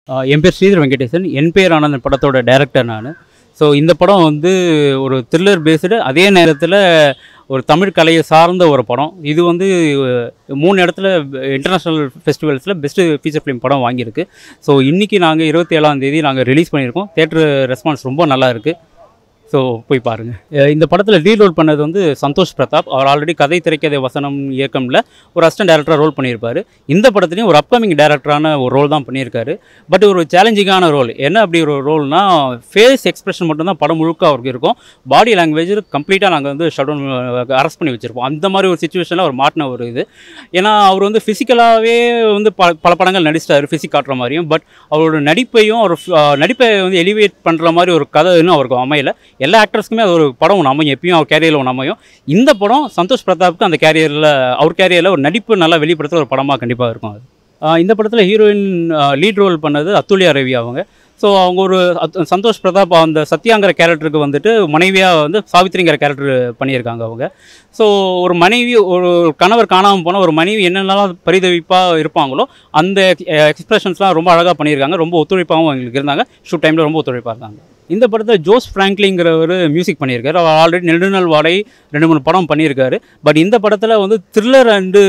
ஆஹ் என் பேர் ஸ்ரீதர் வெங்கடேசன் என் பேர் ஆனந்தன் படத்தோட டைரக்டர் நான் ஸோ இந்த படம் வந்து ஒரு த்ரில்லர் பேஸ்டு அதே நேரத்தில் ஒரு தமிழ் கலையை சார்ந்த ஒரு படம் இது வந்து அஹ், மூணு இடத்துல இன்டர்நேஷ்னல் ஃபெஸ்டிவல்ஸில் பெஸ்ட்டு ஃபீச்சர் ஃபிலிம் படம் வாங்கியிருக்கு ஸோ இன்றைக்கி நாங்கள் இருபத்தி ஏழாம் தேதி நாங்கள் ரிலீஸ் பண்ணியிருக்கோம் தேட்டர் ரெஸ்பான்ஸ் ரொம்ப நல்லா இருக்குது ஸோ போய் பாருங்கள் இந்த படத்தில் லீட் ரோல் பண்ணது வந்து சந்தோஷ் பிரதாப் அவர் ஆல்ரெடி கதை திரைக்கதை வசனம் இயக்கம்ல ஒரு அசிஸ்டன்ட் டேரக்டராக ரோல் பண்ணியிருப்பார் இந்த படத்துலையும் ஒரு அப்கமிங் டேரக்டரான ஒரு ரோல் தான் பண்ணியிருக்காரு பட் ஒரு சேலஞ்சிங்கான ரோல் என்ன அப்படி ஒரு ரோல்னா ஃபேஸ் எக்ஸ்பிரஷன் மட்டும்தான் படம் முழுக்க அவருக்கு இருக்கும் பாடி லாங்குவேஜ் கம்ப்ளீட்டாக நாங்கள் வந்து ஷட் டவுன் அரெஸ்ட் பண்ணி வச்சுருப்போம் அந்த மாதிரி ஒரு சுச்சுவேஷனில் அவர் மாட்டின ஒரு இது ஏன்னா அவர் வந்து ஃபிசிக்கலாகவே வந்து பல பல படங்கள் நடிச்சிட்டாரு ஃபிசிக் காட்டுற மாதிரியும் பட் அவரோட நடிப்பையும் அவர் நடிப்பை வந்து எலிவேட் பண்ணுற மாதிரி ஒரு கதை இன்னும் அவருக்கு அமையல எல்லா ஆக்டர்ஸ்க்குமே அது ஒரு படம் ஒன்று அமையும் எப்பயும் அவர் கேரியரில் ஒன்று அமையும் இந்த படம் சந்தோஷ் பிரதாப்புக்கு அந்த கேரியரில் அவர் கேரியரில் ஒரு நடிப்பு நல்லா வெளிப்படுத்துகிற ஒரு படமாக கண்டிப்பாக இருக்கும் அது ஆஹ் இந்த படத்தில் ஹீரோயின் லீட் ரோல் பண்ணது அத்துல்யா ரவி அவங்க ஸோ அவங்க ஒரு அத்- சந்தோஷ் பிரதாப் அந்த சத்யாங்கிற கேரக்டருக்கு வந்துட்டு மனைவியாக வந்து சாவித்ரிங்கிற கேரக்டர் பண்ணியிருக்காங்க அவங்க ஸோ ஒரு மனைவி ஒரு கணவர் காணாமல் போன ஒரு மனைவி என்னென்னலாம் பரிதவிப்பாக இருப்பாங்களோ அந்த எக்ஸ்பிரஷன்ஸ்லாம் ரொம்ப அழகாக பண்ணியிருக்காங்க ரொம்ப ஒத்துழைப்பாகவும் அவங்களுக்கு இருந்தாங்க ஷூட் டைமில் ரொம்ப ஒத்துழைப்பாக இருந்தாங்க இந்த படத்தில் ஜோஸ் ஃப்ராங்க்லிங்கிறவர் மியூசிக் பண்ணியிருக்காரு அவர் ஆல்ரெடி நெடுநாள் வாடை ரெண்டு மூணு படம் பண்ணியிருக்காரு பட் இந்த படத்தில் வந்து த்ரில்லர் அண்டு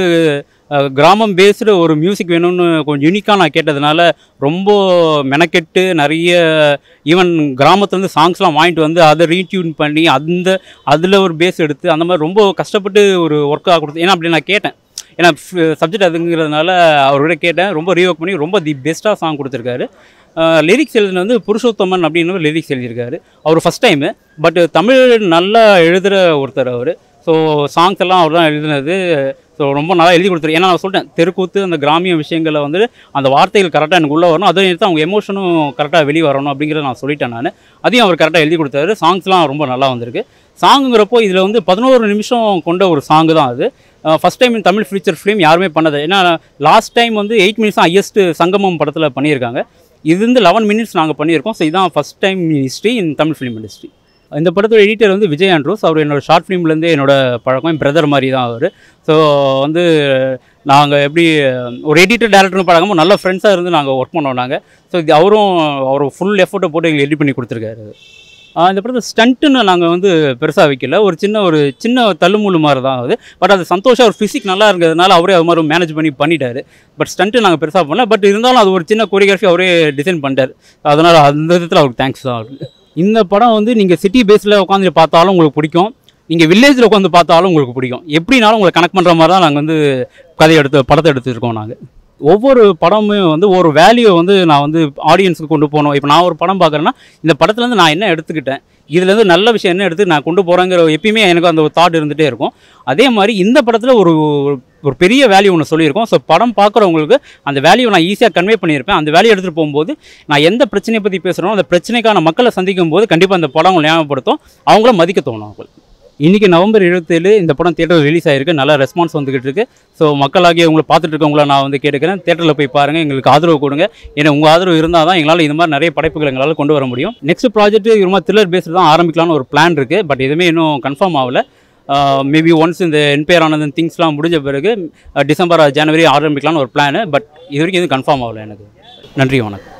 கிராமம் பேஸ்டு ஒரு மியூசிக் வேணும்னு கொஞ்சம் யூனிக்காக நான் கேட்டதுனால ரொம்ப மெனக்கெட்டு நிறைய ஈவன் கிராமத்துலேருந்து சாங்ஸ்லாம் வாங்கிட்டு வந்து அதை ரீட்யூன் பண்ணி அந்த அதில் ஒரு பேஸ் எடுத்து அந்த மாதிரி ரொம்ப கஷ்டப்பட்டு ஒரு ஒர்க்காக கொடுத்து ஏன்னா அப்படி நான் கேட்டேன் ஏன்னா சப்ஜெக்ட் அதுங்கிறதுனால அவர்கிட்ட கேட்டேன் ரொம்ப ரீஒர்க் பண்ணி ரொம்ப தி பெஸ்ட்டாக சாங் கொடுத்துருக்காரு லிரிக்ஸ் எழுதுனது வந்து புருஷோத்தமன் அப்படின்னு லிரிக்ஸ் எழுதியிருக்காரு அவர் ஃபஸ்ட் டைமு பட் தமிழ் நல்லா எழுதுகிற ஒருத்தர் அவர் ஸோ சாங்ஸ் எல்லாம் அவர் தான் எழுதுனது ஸோ ரொம்ப நல்லா எழுதி கொடுத்துரு ஏன்னா நான் சொல்லிட்டேன் தெருக்கூத்து அந்த கிராமிய விஷயங்களை வந்து அந்த வார்த்தைகள் கரெக்டாக எனக்கு உள்ளே வரணும் அதே நேரத்தில் அவங்க எமோஷனும் கரெக்டாக வெளியே வரணும் அப்படிங்கிறத நான் சொல்லிட்டேன் நான் அதையும் அவர் கரெக்டாக எழுதி கொடுத்தாரு சாங்ஸ்லாம் ரொம்ப நல்லா வந்திருக்கு சாங்குங்கிறப்போ இதில் வந்து பதினோரு நிமிஷம் கொண்ட ஒரு சாங்கு தான் அது first time Tamil feature film யாருமே பண்ணது ஏன்னா லாஸ்ட் டைம் வந்து எயிட் மினிட்ஸ் தான் ஹையஸ்ட் சங்கமம் படத்தில் பண்ணியிருக்காங்க இது வந்து லெவன் மினிட்ஸ் நாங்கள் பண்ணியிருக்கோம் ஸோ இதுதான் first time history in Tamil film industry இந்த படத்தோட எடிட்டர் வந்து விஜய் ஆண்ட்ரோஸ் அவர் என்னோட ஷார்ட் ஃபிலிம்லேருந்தே என்னோட பழக்கம் என் பிரதர் மாதிரி தான் அவர் ஸோ வந்து நாங்கள் எப்படி ஒரு எடிட்டர் டேரக்டர்னு பழக்கமும் நல்ல ஃப்ரெண்ட்ஸாக இருந்து நாங்கள் ஒர்க் பண்ணோம் நாங்கள் ஸோ இது அவரும் அவர் ஃபுல் எஃபர்ட்டை போட்டு எங்களுக்கு எடிட் பண்ணி கொடுத்துருக்காரு ஆஹ் இந்த படத்தில் ஸ்டண்ட்டுன்னு நாங்கள் வந்து பெருசாக வைக்கல ஒரு சின்ன ஒரு சின்ன தள்ளுமுள்ளு மாதிரி தான் அது பட் அது சந்தோஷம் அவர் ஃபிசிக் நல்லா இருக்கிறதுனால அவரே அது மாதிரி மேனேஜ் பண்ணி பண்ணிட்டாரு பட் ஸ்டண்ட்டு நாங்கள் பெருசாக பண்ணல பட் இருந்தாலும் அது ஒரு சின்ன கொரியோகிராஃபி அவரே டிசைன் பண்ணிட்டார் அதனால் அந்த விதத்தில் அவருக்கு தேங்க்ஸ் தான் அவருக்கு இந்த படம் வந்து நீங்கள் சிட்டி பேஸில் உட்காந்து பார்த்தாலும் உங்களுக்கு பிடிக்கும் நீங்கள் வில்லேஜில் உட்காந்து பார்த்தாலும் உங்களுக்கு பிடிக்கும் எப்படினாலும் உங்களை கனெக்ட் பண்ணுற மாதிரி தான் நாங்கள் வந்து கதையை எடுத்து படத்தை எடுத்துருக்கோம் நாங்கள் ஒவ்வொரு படமும் வந்து ஒரு வேல்யூ வந்து நான் வந்து ஆடியன்ஸுக்கு கொண்டு போகணும் இப்போ நான் ஒரு படம் பார்க்குறேன்னா இந்த படத்துலேருந்து நான் என்ன எடுத்துக்கிட்டேன் இதுலேருந்து நல்ல விஷயம் என்ன எடுத்து நான் கொண்டு போகிறேங்கிற எப்பயுமே எனக்கு அந்த ஒரு தாட் இருந்துகிட்டே இருக்கும் அதே மாதிரி இந்த படத்தில் ஒரு ஒரு பெரிய வேல்யூ ஒன்று சொல்லியிருக்கோம் ஸோ படம் பார்க்குறவங்களுக்கு அந்த வேல்யூ நான் ஈஸியாக கன்வே பண்ணியிருப்பேன் அந்த வேல்யூ எடுத்துகிட்டு போகும்போது நான் எந்த பிரச்சனையை பற்றி பேசுகிறோம் அந்த பிரச்சனைக்கான மக்களை சந்திக்கும் போது கண்டிப்பாக அந்த படம் அவங்களை ஞாபகப்படுத்தும் அவங்கள மதிக்க தோணும் அவங்களுக்கு இன்றைக்கி நவம்பர் இருபத்தேழு இந்த படம் தேட்டரில் ரிலீஸ் ஆகிருக்கு நல்ல ரெஸ்பான்ஸ் வந்துகிட்டு இருக்கு ஸோ மக்களாகிய உங்களை பார்த்துட்டு இருக்கவங்கள நான் வந்து கேட்டுக்கிறேன் தேட்டரில் போய் பாருங்கள் எங்களுக்கு ஆதரவு கொடுங்க ஏன்னா உங்கள் ஆதரவு இருந்தால் தான் எங்களால் இந்த மாதிரி நிறைய படைப்புகள் எங்களால் கொண்டு வர முடியும் நெக்ஸ்ட் ப்ராஜெக்ட் இது மாதிரி த்ரில்லர் பேஸ்டு தான் ஆரம்பிக்கலாம்னு ஒரு பிளான் இருக்குது பட் எதுவுமே இன்னும் கன்ஃபார்ம் ஆகல மேபி ஒன்ஸ் இந்த என்பேர் ஆனந்தன் திங்ஸ்லாம் முடிஞ்ச பிறகு டிசம்பர் ஜனவரி ஆரம்பிக்கலாம்னு ஒரு பிளான் பட் இது வரைக்கும் எதுவும் கன்ஃபார்ம் ஆகல எனக்கு நன்றி வணக்கம்